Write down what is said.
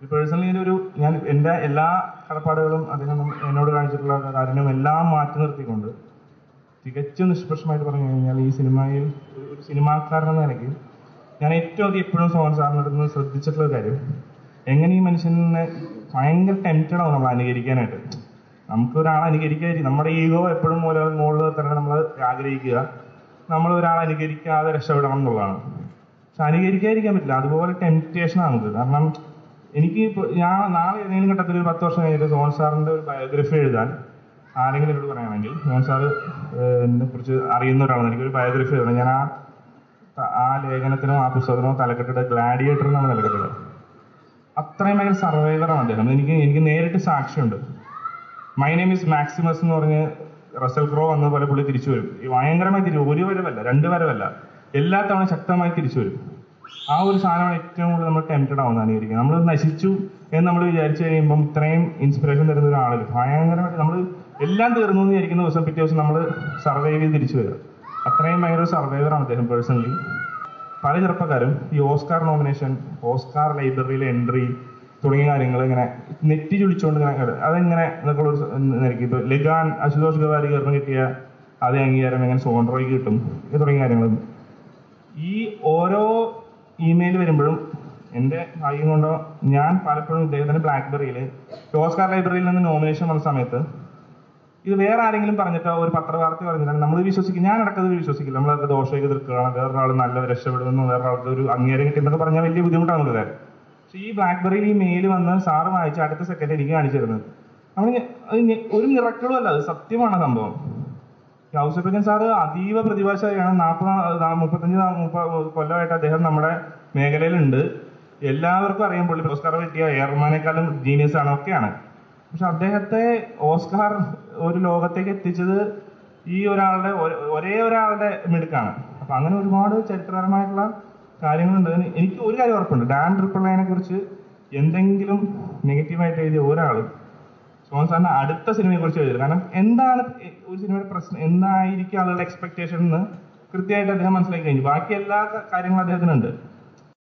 personally ഒരു ഞാൻ എൻ്റെ എല്ലാ കടപ്പാടുകളും അദ്ദേഹം നമ്മ- എന്നോട് കാണിച്ചിട്ടുള്ള കാര്യങ്ങളും എല്ലാം മാറ്റി നിർത്തിക്കൊണ്ട് തികച്ചും നിഷ്പക്ഷമായിട്ട് പറഞ്ഞു കഴിഞ്ഞാൽ ഈ സിനിമയിൽ ഒരു- ഒരു സിനിമാക്കാരൻ എന്ന നിലയ്ക്ക് ഞാൻ ഏറ്റവും അധികം എപ്പോഴും സോഹൻ സാറിൻ്റെ അടുത്ത് നിന്ന് ശ്രദ്ധിച്ചിട്ടുള്ള ഒരു കാര്യം എങ്ങനെ ഈ മനുഷ്യനെ ഭയങ്കര ടെംപ്റ്റഡ് ആവും നമ്മൾ അനുകരിക്കാനായിട്ട് നമുക്ക് ഒരാളെ അനുകരിക്കാതിരിക്കും നമ്മുടെ ഈഗോ എപ്പോഴും മൂല മുകളിൽ നിർത്താനാണ് നമ്മൾ ആഗ്രഹിക്കുക നമ്മൾ ഒരാളെ അനുകരിക്കാതെ രക്ഷപ്പെടണം എന്നുള്ളതാണ് പക്ഷെ അനുകരിക്കാതിരിക്കാൻ പറ്റില്ല അതുപോലെ ടെംപ്റ്റേഷൻ ആണ് നമുക്ക് കാരണം എനിക്ക് ഇപ്പൊ ഞാൻ നാളെ ഏതെങ്കിലും ഘട്ടത്തിൽ ഒരു പത്ത് വർഷം കഴിഞ്ഞിട്ട് സോഹൻ സാറിന്റെ ഒരു ബയോഗ്രഫി എഴുതാൻ ആരെങ്കിലും എന്നോട് പറയുകയാണെങ്കിൽ സോഹൻ സാറ് എന്നെ കുറിച്ച് അറിയുന്ന ഒരാളാണ് എനിക്കൊരു ബയോഗ്രഫി എഴുതണം ഞാൻ ആ ആ ലേഖനത്തിനോ ആ പുസ്തകത്തിനോ തലക്കെട്ടിട്ട് ഗ്ലാഡിയേറ്റർ എന്നാണ് തലക്കെട്ടിട്ട് അത്രയും ഭയങ്കര സർവൈവറാണ് അദ്ദേഹം എനിക്ക് എനിക്ക് നേരിട്ട് സാക്ഷിയുണ്ട് മൈ നെയിം ഇസ് മാക്സിമസ് എന്ന് പറഞ്ഞ് റസൽ ക്രോ വന്ന പോലെ പുള്ളി തിരിച്ചു വരും ഈ ഭയങ്കരമായി തിരിച്ചു ഒരു വരവല്ല രണ്ട് വരവല്ല എല്ലാ തവണ ശക്തമായി തിരിച്ചു വരും ആ ഒരു സാധനമാണ് ഏറ്റവും കൂടുതൽ നമ്മൾ ടെംപ്റ്റഡ് ആവുന്നത് അനുകരിക്കുക നമ്മൾ നശിച്ചു എന്ന് നമ്മൾ വിചാരിച്ചു കഴിയുമ്പം ഇത്രയും ഇൻസ്പിറേഷൻ തരുന്ന ഒരാളിൽ ഭയങ്കരമായിട്ട് നമ്മൾ എല്ലാം തീർന്നു എന്ന് വിചാരിക്കുന്ന ദിവസം പിറ്റേ ദിവസം നമ്മൾ സർവൈവ് ചെയ്ത് തിരിച്ചു വരിക അത്രയും ഭയങ്കര ഒരു സർവൈവറാണ് അദ്ദേഹം പേഴ്സണലി പല ചെറുപ്പക്കാരും ഈ ഓസ്കാർ നോമിനേഷൻ ഓസ്കാർ ലൈബ്രറിയിലെ എൻട്രി തുടങ്ങിയ കാര്യങ്ങൾ ഇങ്ങനെ നെറ്റി ചുളിച്ചുകൊണ്ട് ഇങ്ങനെ കിട- അതെങ്ങനെ എന്നൊക്കെ ഒരു നിരക്ക് ഇപ്പൊ ലഗാൻ അശുതോഷ് ഗവാരികറിന് കിട്ടിയ അതേ അംഗീകാരം എങ്ങനെ സോൺറോയ്ക്ക് കിട്ടും ഇത് തുടങ്ങിയ കാര്യങ്ങളും ഈ ഓരോ ഇമെയിൽ വരുമ്പോഴും എൻ്റെ ഭാഗ്യം കൊണ്ടോ ഞാൻ പലപ്പോഴും ഇദ്ദേഹത്തിന്റെ ബ്ലാക്ക്ബെറിയിൽ ഓസ്കാർ ലൈബ്രറിയിൽ നിന്ന് നോമിനേഷൻ വന്ന സമയത്ത് ഇത് വേറെ ആരെങ്കിലും പറഞ്ഞിട്ടോ ഒരു പത്രവാർത്ത പറഞ്ഞിട്ടാണ് നമ്മൾ വിശ്വസിക്കും ഞാൻ അടക്കത് വിശ്വസിക്കില്ല നമ്മളൊക്കെ ദോഷമൊക്കെ എതിർക്കുകയാണ് വേറൊരാൾ നല്ല രക്ഷപ്പെടുന്നു വേറൊരാൾക്ക് ഒരു അംഗീകാരം കിട്ടുന്നൊക്കെ പറഞ്ഞാൽ വലിയ ബുദ്ധിമുട്ടാണ് നമുക്ക് കാര്യം പക്ഷെ ഈ ബ്ലാക്ക്ബെറിയിൽ ഈ മെയിൽ വന്ന് സാറ് വായിച്ച അടുത്ത സെക്കൻഡ് എനിക്ക് കാണിച്ചു തരുന്നത് നമ്മൾ അത് ഞെ- ഒരു മിറക്കളും അല്ല അത് സത്യമാണ് സംഭവം ഔസഫിക്കൻ സാറ് അതീവ പ്രതിഭാശാലിയാണ് നാൽപ്പത് മുപ്പത്തഞ്ച് നാ- മുപ്പ- കൊല്ലമായിട്ട് അദ്ദേഹം നമ്മുടെ മേഖലയിലുണ്ട് എല്ലാവർക്കും അറിയാം പുള്ളി ഓസ്കാർ കിട്ടിയ എയർമാനേക്കാളും ജീനിയസ് ആണ് ഒക്കെയാണ് പക്ഷെ അദ്ദേഹത്തെ ഓസ്കാർ ഒരു ലോകത്തേക്ക് എത്തിച്ചത് ഈ ഒരാളുടെ ഒ- ഒരേ ഒരാളുടെ മിടുക്കാണ് അപ്പൊ അങ്ങനെ ഒരുപാട് ചരിത്രപരമായിട്ടുള്ള കാര്യങ്ങളുണ്ട് എനി- എനിക്ക് ഒരു കാര്യം ഉറപ്പുണ്ട് ഡാൻ ട്രിപ്പിളിനെ കുറിച്ച് എന്തെങ്കിലും നെഗറ്റീവായിട്ട് എഴുതിയ ഒരാളും സോഹൻ സാറിന്റെ അടുത്ത സിനിമയെ കുറിച്ച് എഴുതിയത് കാരണം എന്താണ് ഒരു സിനിമയുടെ പ്രശ്നം എന്തായിരിക്കും ആളുകളുടെ എക്സ്പെക്ടേഷൻ എന്ന് കൃത്യമായിട്ട് അദ്ദേഹം മനസ്സിലാക്കി കഴിഞ്ഞു ബാക്കി എല്ലാ ക- കാര്യങ്ങളും അദ്ദേഹത്തിനുണ്ട്